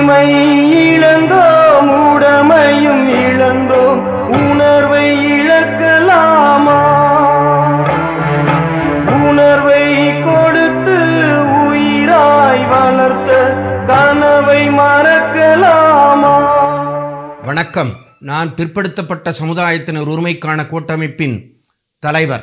உரிமை இழந்தோம் உடமையும் இழந்தோம் உணர்வை இழக்கலாமா உணர்வை கொடுத்து உயிராய் வளர்த்த கனவை மறக்கலாமா வணக்கம் நான் பிற்படுத்தப்பட்ட சமுதாயத்தினர் உரிமைக்கான கூட்டமைப்பின் தலைவர்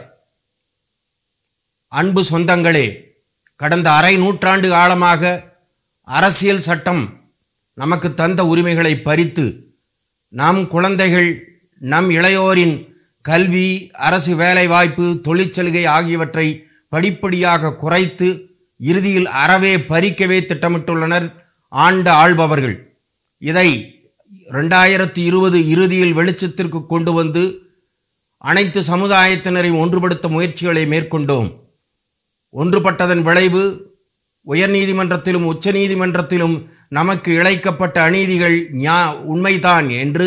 அன்பு சொந்தங்களே கடந்த அரை நூற்றாண்டு காலமாக அரசியல் சட்டம் நமக்கு தந்த உரிமைகளை பறித்து நம் குழந்தைகள் நம் இளையோரின் கல்வி அரசு வேலைவாய்ப்பு தொழிற்சலுகை ஆகியவற்றை படிப்படியாக குறைத்து இறுதியில் அறவே பறிக்கவே திட்டமிட்டுள்ளனர் ஆண்ட ஆள்பவர்கள் இதை ரெண்டாயிரத்தி இருபது இறுதியில் வெளிச்சத்திற்கு கொண்டு வந்து அனைத்து சமுதாயத்தினரையும் ஒன்றுபடுத்த முயற்சிகளை மேற்கொண்டோம் ஒன்றுபட்டதன் விளைவு உயர்நீதிமன்றத்திலும் உச்சநீதிமன்றத்திலும் நமக்கு இழைக்கப்பட்ட அநீதிகள் ஞா உண்மைதான் என்று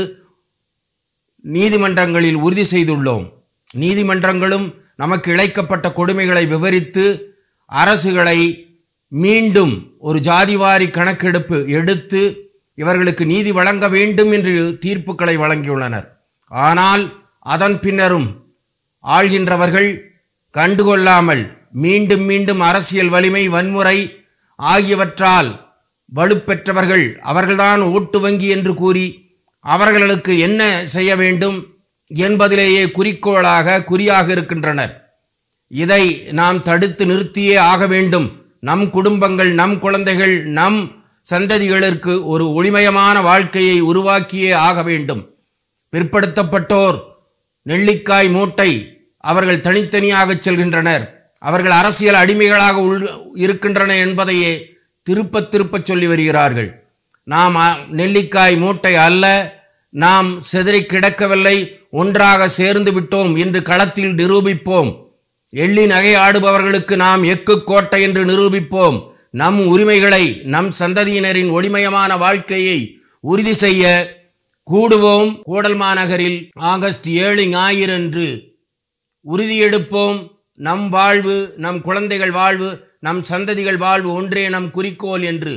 நீதிமன்றங்களில் உறுதி செய்துள்ளோம் நீதிமன்றங்களும் நமக்கு இழைக்கப்பட்ட கொடுமைகளை விவரித்து அரசுகளை மீண்டும் ஒரு ஜாதிவாரி கணக்கெடுப்பு எடுத்து இவர்களுக்கு நீதி வழங்க வேண்டும் என்று தீர்ப்புகளை வழங்கியுள்ளனர் ஆனால் அதன் பின்னரும் ஆள்கின்றவர்கள் கண்டுகொள்ளாமல் மீண்டும் மீண்டும் அரசியல் வலிமை வன்முறை ஆகியவற்றால் வலுப்பெற்றவர்கள் அவர்கள்தான் ஓட்டு வங்கி என்று கூறி அவர்களுக்கு என்ன செய்ய வேண்டும் என்பதிலேயே குறிக்கோளாக குறியாக இருக்கின்றனர் இதை நாம் தடுத்து நிறுத்தியே ஆக வேண்டும் நம் குடும்பங்கள் நம் குழந்தைகள் நம் சந்ததிகளுக்கு ஒரு ஒளிமயமான வாழ்க்கையை உருவாக்கியே ஆக வேண்டும் பிற்படுத்தப்பட்டோர் நெல்லிக்காய் மூட்டை அவர்கள் தனித்தனியாக செல்கின்றனர் அவர்கள் அரசியல் அடிமைகளாக உள் இருக்கின்றன என்பதையே திருப்ப திருப்பச் சொல்லி வருகிறார்கள் நாம் அ- நெல்லிக்காய் மூட்டை அல்ல நாம் சிதறி கிடக்கவில்லை ஒன்றாக சேர்ந்து விட்டோம் என்று களத்தில் நிரூபிப்போம் எள்ளி நகை ஆடுபவர்களுக்கு நாம் எக்கு கோட்டை என்று நிரூபிப்போம் நம் உரிமைகளை நம் சந்ததியினரின் ஒளிமயமான வாழ்க்கையை உறுதி செய்ய கூடுவோம் கூடல் மாநகரில் ஆகஸ்ட் ஏழு ஞாயிறன்று உறுதியெடுப்போம் நம் வாழ்வு நம் குழந்தைகள் வாழ்வு நம் சந்ததிகள் வாழ்வு ஒன்றே நம் குறிக்கோள் என்று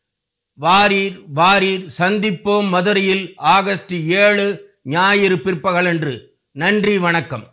வாரீர் வாரீர் சந்திப்போம் மதுரையில் ஆகஸ்ட் ஏழு ஞாயிறு பிற்பகலன்று நன்றி வணக்கம்